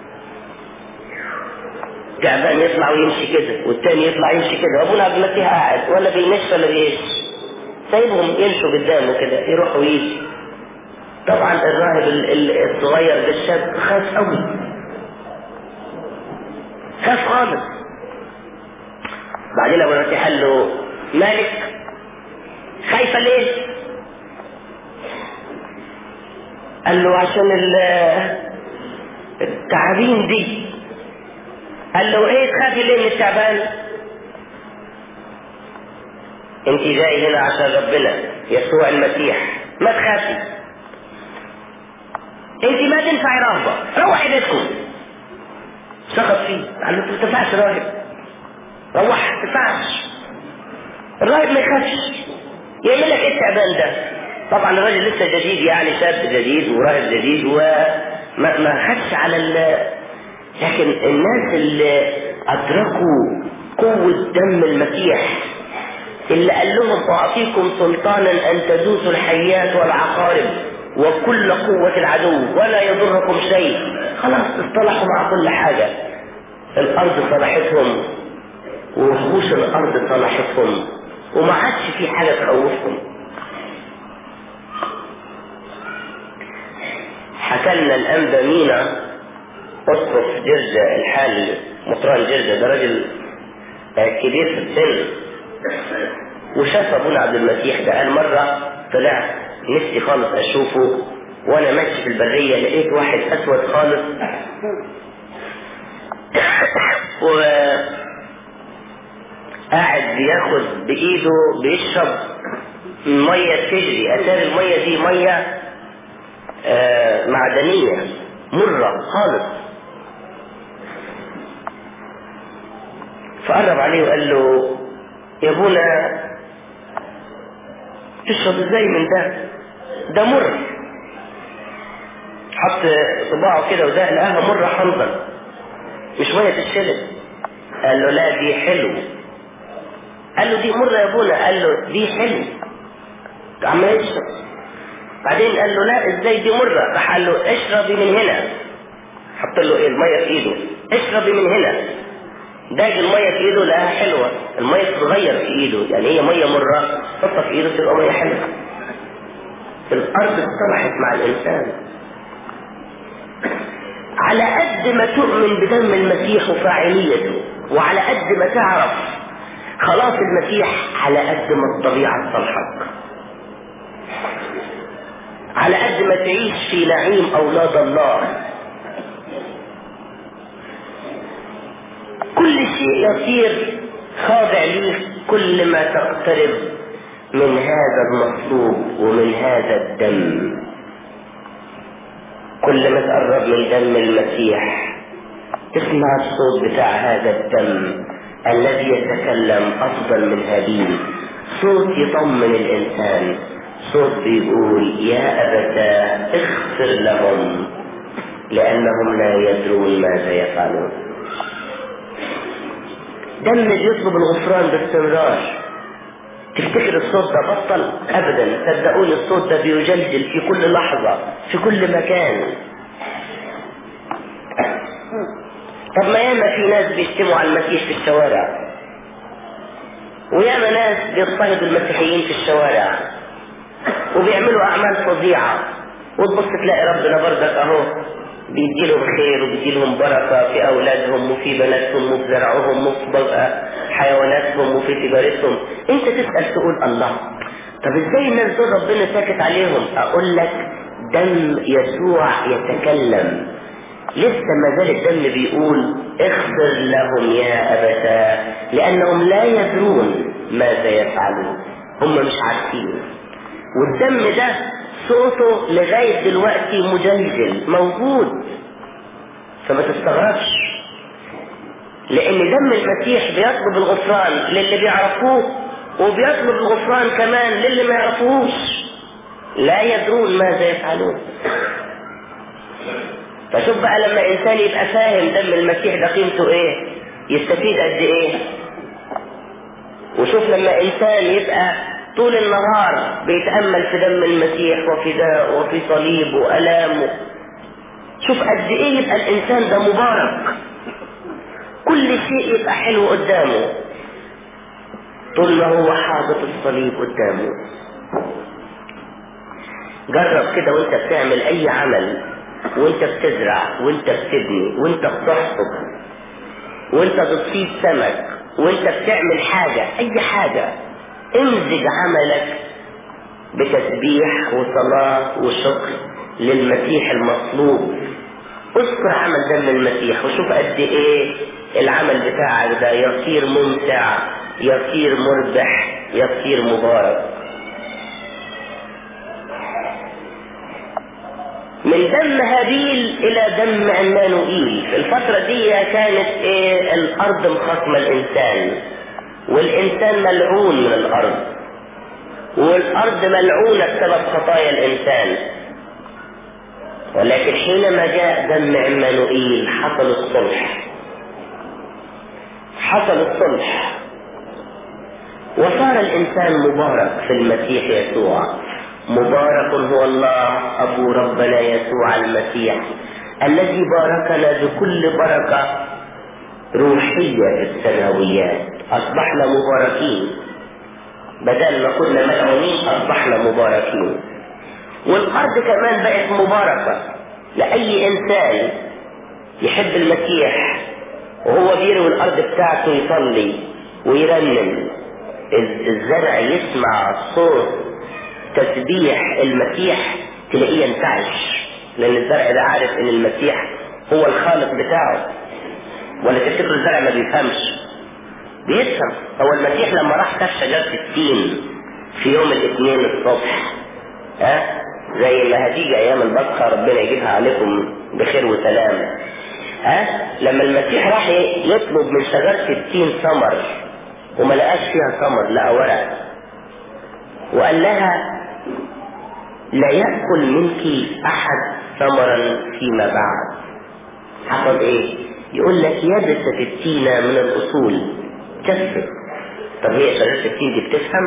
تعبان يطلع ويمشي كده والتاني يطلع يمشي كده وابونا عبد المسيح قاعد ولا بيمشي ولا بيمشي سايبهم يمشوا قدامه كده يروح ويجي طبعا الراهب الصغير ده الشاب خاف قوي خاف خالص بعدين ابو المسيح قال له مالك خايفه ليه قال له عشان التعابين دي قال له ايه تخافي ليه من التعبان انت جاي هنا عشان ربنا يسوع المسيح ما تخافي انت ما تنفعي راهبة روحي بيتكم سخط فيه قال له انت ما تنفعش راهب روح ما تنفعش الراهب ما يخافش يعمل لك ايه التعبان ده طبعا الراجل لسه جديد يعني شاب جديد وراهب جديد وما ما خدش على ال لكن الناس اللي ادركوا قوة دم المسيح اللي قال لهم اعطيكم سلطانا ان تدوسوا الحيات والعقارب وكل قوة العدو ولا يضركم شيء خلاص اصطلحوا مع كل حاجة الارض صلحتهم ووحوش الارض صلحتهم وما عادش في حاجة تخوفهم حكى لنا الانبا مينا اسقف جرجة الحالي مطران جرجة ده راجل كبير في السن وشاف ابونا عبد المسيح ده قال مرة طلعت نفسي خالص اشوفه وانا ماشي في البرية لقيت واحد اسود خالص و قاعد بياخد بايده بيشرب مية تجري اتاري المية دي مية آه معدنية مرة خالص فقرب عليه وقال له يا ابونا تشرب ازاي من ده ده مر حط صباعه كده وده لقاها مرة حنظل مش مية تشرب قال له لا دي حلو قال له دي مرة يا ابونا قال له دي حلو عمال يشرب بعدين قال له لا ازاي دي مرة راح قال له اشربي من هنا حط له ايه المية في ايده اشربي من هنا داج المية في ايده لقاها حلوة المية تتغير في ايده يعني هي مية مرة حطها في ايده تبقى مية حلوة الارض اتصلحت مع الانسان على قد ما تؤمن بدم المسيح وفاعليته وعلى قد ما تعرف خلاص المسيح على قد ما الطبيعة تصلحك على قد ما تعيش في نعيم أولاد الله كل شيء يصير خاضع ليه كل ما تقترب من هذا المطلوب ومن هذا الدم كل ما تقرب من دم المسيح تسمع الصوت بتاع هذا الدم الذي يتكلم أفضل من هابيل صوت يطمن الإنسان صوت بيقول يا أبتاه اغفر لهم لأنهم لا يدرون ماذا يفعلون دم بيطلب الغفران باستمرار تفتكر الصوت ده بطل ابدا صدقوني الصوت ده بيجلجل في كل لحظة في كل مكان طب ما ياما في ناس بيشتموا على المسيح في الشوارع وياما ناس بيضطهدوا المسيحيين في الشوارع وبيعملوا اعمال فظيعة وتبص تلاقي ربنا برضك اهو بيديلهم خير وبيديلهم بركة في أولادهم وفي بناتهم وفي زرعهم وفي حيواناتهم وفي تجارتهم أنت تسأل تقول الله طب ازاي الناس دول ربنا ساكت عليهم أقول لك دم يسوع يتكلم لسه ما زال الدم بيقول اغفر لهم يا أبتا لأنهم لا يدرون ماذا يفعلون هم مش عارفين والدم ده صوته لغاية دلوقتي مجلجل موجود فما تستغربش لأن دم المسيح بيطلب الغفران للي بيعرفوه وبيطلب الغفران كمان للي ما يعرفوهوش لا يدرون ماذا يفعلون فشوف بقى لما إنسان يبقى فاهم دم المسيح ده قيمته إيه يستفيد قد إيه وشوف لما إنسان يبقى طول النهار بيتأمل في دم المسيح وفداء وفي صليب وألامه شوف قد ايه يبقى الانسان ده مبارك كل شيء يبقى حلو قدامه طول ما هو حاطط الصليب قدامه جرب كده وانت بتعمل اي عمل وانت بتزرع وانت بتبني وانت بتحصد وانت بتصيد سمك وانت بتعمل حاجة اي حاجة امزج عملك بتسبيح وصلاة وشكر للمسيح المطلوب اذكر عمل دم المسيح وشوف قد ايه العمل بتاعك ده يصير ممتع يصير مربح يصير مبارك من دم هابيل الى دم عمانوئيل في الفترة دي كانت ايه الارض مخصمة الانسان والإنسان ملعون من الأرض والأرض ملعونة بسبب خطايا الإنسان ولكن حينما جاء دم عمانوئيل حصل الصلح حصل الصلح وصار الإنسان مبارك في المسيح يسوع مبارك هو الله أبو ربنا يسوع المسيح الذي باركنا بكل بركة روحية في السماويات أصبحنا مباركين بدل ما كنا ملعونين أصبحنا مباركين والأرض كمان بقت مباركة لأي إنسان يحب المسيح وهو بيروي الأرض بتاعته يصلي ويرنم الزرع يسمع صوت تسبيح المسيح تلاقيه ينتعش لأن الزرع ده عارف إن المسيح هو الخالق بتاعه ولا تفتكروا الزرع ما بيفهمش بيفهم هو المسيح لما راح كف شجرة التين في يوم الاثنين الصبح ها زي ما هتيجي ايام البطخة ربنا يجيبها عليكم بخير وسلام ها لما المسيح راح يطلب من شجرة التين ثمر وما لقاش فيها ثمر لقى ورق وقال لها لا يأكل منك أحد ثمرا فيما بعد حصل ايه يقول لك يبست التينة من الأصول جفت طب هي شجرة التين دي بتفهم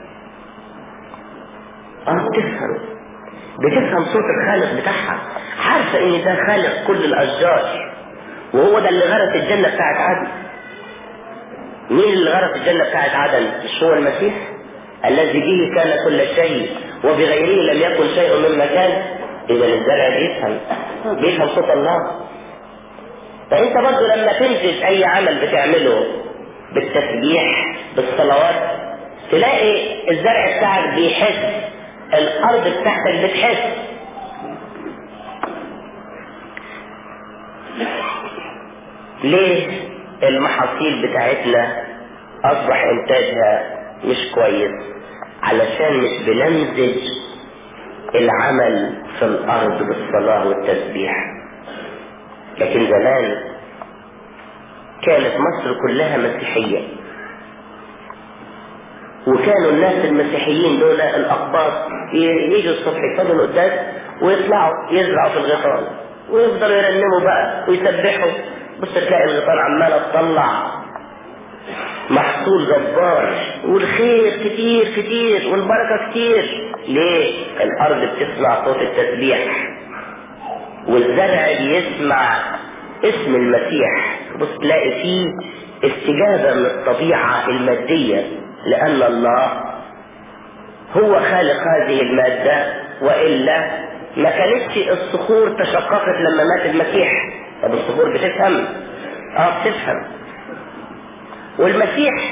اه بتفهم بتفهم صوت الخالق بتاعها عارفة ان ده خالق كل الاشجار وهو ده اللي غرس الجنة بتاعت عدن مين اللي غرس الجنة بتاعت عدن مش هو المسيح الذي به كان كل شيء وبغيره لم يكن شيء مما كان اذا الزرع بيفهم بيفهم صوت الله فانت برضه لما تنتج اي عمل بتعمله بالتسبيح بالصلوات تلاقي الزرع بتاعك بيحس الارض بتاعتك بتحس ليه المحاصيل بتاعتنا اصبح انتاجها مش كويس علشان مش بنمزج العمل في الارض بالصلاة والتسبيح لكن زمان كانت مصر كلها مسيحية وكانوا الناس المسيحيين دول الأقباط يجوا الصبح يصلوا القداس ويطلعوا يزرعوا في الغيطان ويفضلوا يرنموا بقى ويسبحوا بص تلاقي الغيطان عمالة تطلع محصول جبار والخير كتير كتير والبركة كتير ليه؟ الأرض بتسمع صوت التسبيح والزرع بيسمع اسم المسيح بص تلاقي فيه استجابة من الطبيعة المادية لأن الله هو خالق هذه المادة وإلا ما كانتش الصخور تشققت لما مات المسيح طب الصخور بتفهم اه بتفهم والمسيح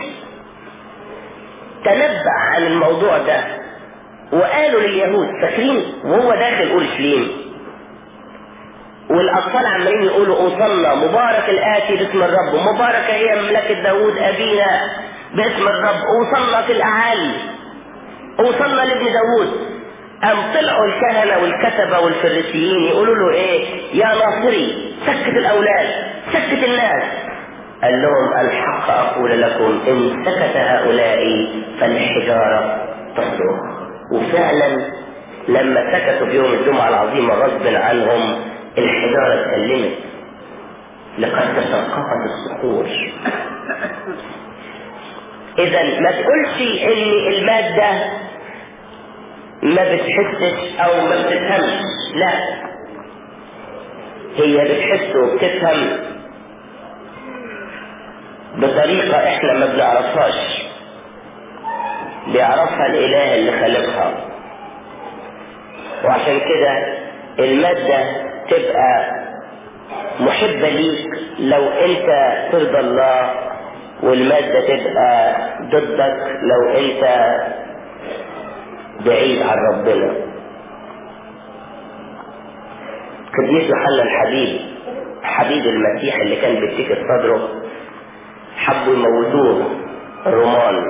تنبأ عن الموضوع ده وقالوا لليهود فاكرين وهو داخل اورشليم والاطفال عمالين يقولوا اوصلنا مبارك الاتي باسم الرب ومبارك هي مملكه داوود ابينا باسم الرب اوصلنا في الاعالي اوصلنا لابن داوود أم طلعوا الكهنة والكتبة والفريسيين يقولوا له ايه يا ناصري سكت الاولاد سكت الناس قال لهم الحق اقول لكم ان سكت هؤلاء فالحجارة تصرخ وفعلا لما سكتوا في يوم الجمعة العظيمة غصب عنهم الحجارة اتكلمت لقد تسقطت الصخور اذا ما تقولش ان المادة ما بتحسش او ما بتفهمش لا هي بتحس وبتفهم بطريقة احنا ما بنعرفهاش بيعرفها الاله اللي خلقها وعشان كده المادة تبقى محبة ليك لو انت ترضى الله والمادة تبقى ضدك لو انت بعيد عن ربنا قديس يوحنا الحبيب حبيب المسيح اللي كان بيتكر صدره حبوا يموتوه الرومان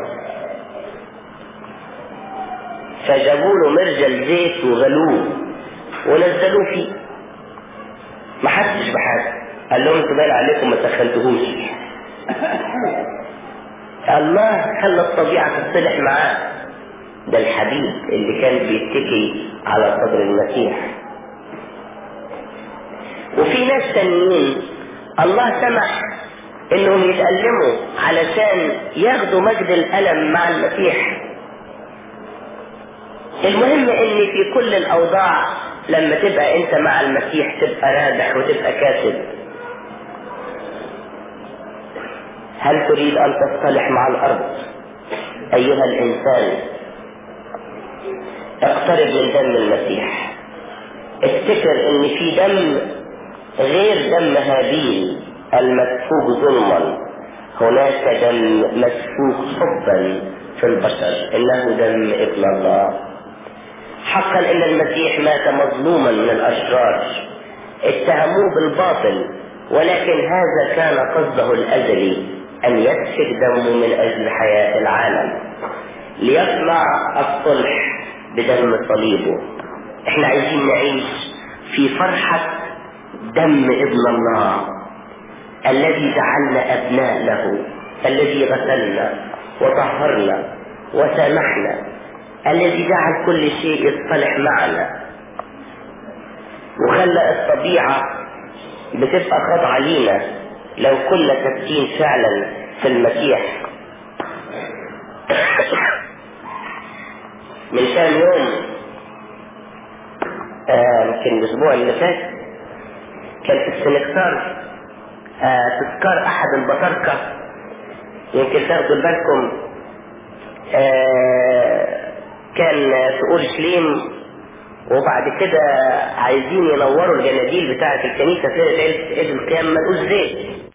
فجابوا له مرجل زيت وغلوه ونزلوه فيه ما حسش بحاجه قال لهم انتوا باين عليكم ما سخنتهوش الله خلى الطبيعه تتصلح معاه ده الحبيب اللي كان بيتكي على صدر المسيح وفي ناس تانيين الله سمح انهم يتألموا علشان ياخدوا مجد الألم مع المسيح المهم ان في كل الاوضاع لما تبقى انت مع المسيح تبقى رابح وتبقى كاسب هل تريد ان تصطلح مع الارض ايها الانسان اقترب من دم المسيح افتكر ان في دم غير دم هابيل المسفوك ظلما هناك دم مسفوك حبا في البشر انه دم ابن الله حقا ان المسيح مات مظلوما من الاشرار اتهموه بالباطل ولكن هذا كان قصده الازلي ان يسفك دمه من اجل حياة العالم ليصنع الصلح بدم صليبه احنا عايزين نعيش في فرحة دم ابن الله الذي جعلنا ابناء له الذي غسلنا وطهرنا وسامحنا الذي جعل كل شيء يصطلح معنا وخلى الطبيعة بتبقى خاضعة لينا لو كنا ثابتين فعلا في المسيح من كام يوم يمكن آه الاسبوع اللي فات كان في السنكسار آه تذكار احد البطاركة يمكن تاخدوا بالكم آه كان في اورشليم وبعد كده عايزين ينوروا الجناديل بتاعة الكنيسة في عيد عيد القيامة ملقوش زيت